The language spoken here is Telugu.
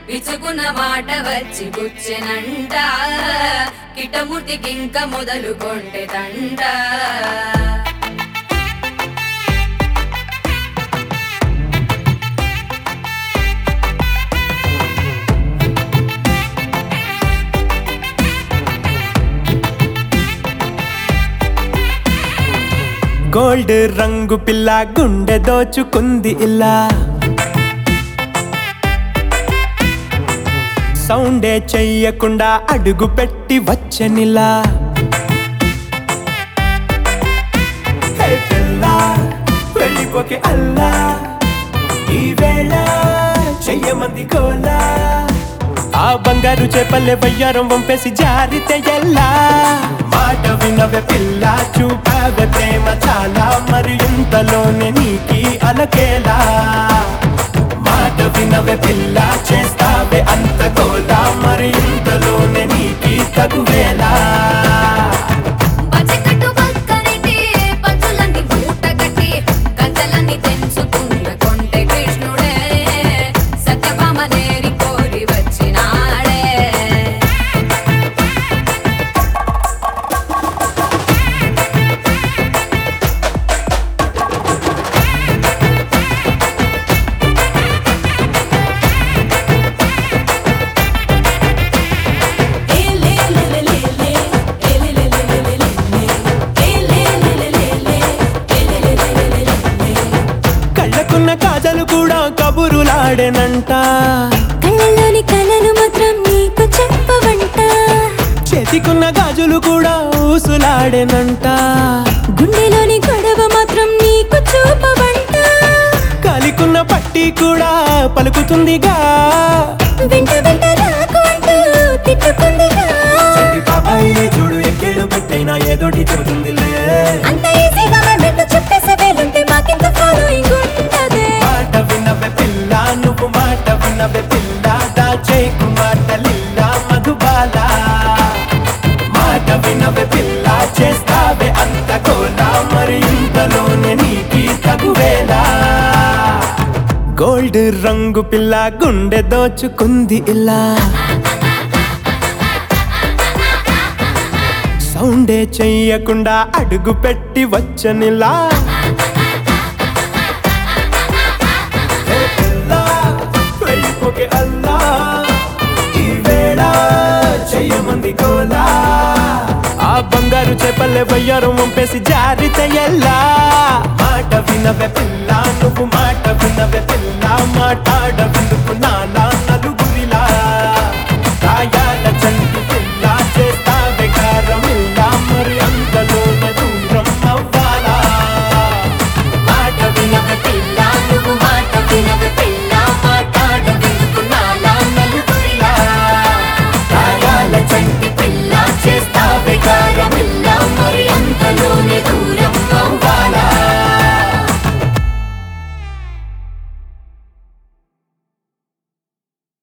విచుకున్న మాట వచ్చి గుచ్చెనంట కిటమూర్తికింక మొదలు కొంటె తంట గోల్డ్ రంగు పిల్ల గుండె దోచుకుంది ఇలా సౌండే చెయ్యకుండా అడుగు పెట్టి వచ్చనిలా హే పిల్ల, వెళ్ళిపోకే అల్లా ఈ వేళ చెయ్యమంది కోలా ఆ బంగారు చేపల్లె వయ్యారం వంపేసి జారితే ఎల్లా మాట వినవే పిల్ల చూపావే ప్రేమ చాలా మరి ఇంతలోనే నీకి అలకేలా మాట వినవే పిల్ల చేస్తావే అంత గోలా మరి ఇంతలోనే నీకి తగువేలా పచ్చకట్టు పక్కనైతే పంచులన్నీ మూట కట్టి కంచెలన్నీ తెంచుకున్న కొంటె కృష్ణుడే సత్యభామ నేరి కోరి వచ్చినాడే కళ్ళకున్న కాజలు కూడా కబురులాడేనంట కళ్ళలోని కళలు మాత్రం నీకు చెప్పవంట చేతికున్న గాజులు కూడా ఊసులాడేనంట గుండెలోని గొడవ మాత్రం నీకు చూపవంట కలికున్న పట్టి కూడా పలుకుతుందిగా వెంట వెంట రాకు అంటూ తిట్టుకుందిగా చంటి బాబాయ్ చూడు ఎక్కేడు పెట్టైనా ఏదోటి చెబుతుందిలే అంత ఈజీగా మేము చెప్పేసే వేలుంటే మాకింత ఫాలోయింగ్ ఉంటదే మాట వినవే పిల్ల నువ్వు మాట వినవే పిల్ల దాచేకు మాట లిల్ల మధుబాల మాట వినవే పిల్ల చేస్తావే అంత కోలా మరి ఇంతలోనే నీకి తగువేలా గోల్డ్ రంగు పిల్ల గుండె దోచుకుంది ఇలా సౌండే చెయ్యకుండా అడుగు పెట్టి వచ్చనిలా హే పిల్లా, వెళ్ళిపోకే అల్లా, ఈ వేళ చెయ్యమంది కోలా. ఆ బంగారు చేపల్లె వయ్యారం వంపేసి జారితే ఎల్లా మాట వినవే పిల్ల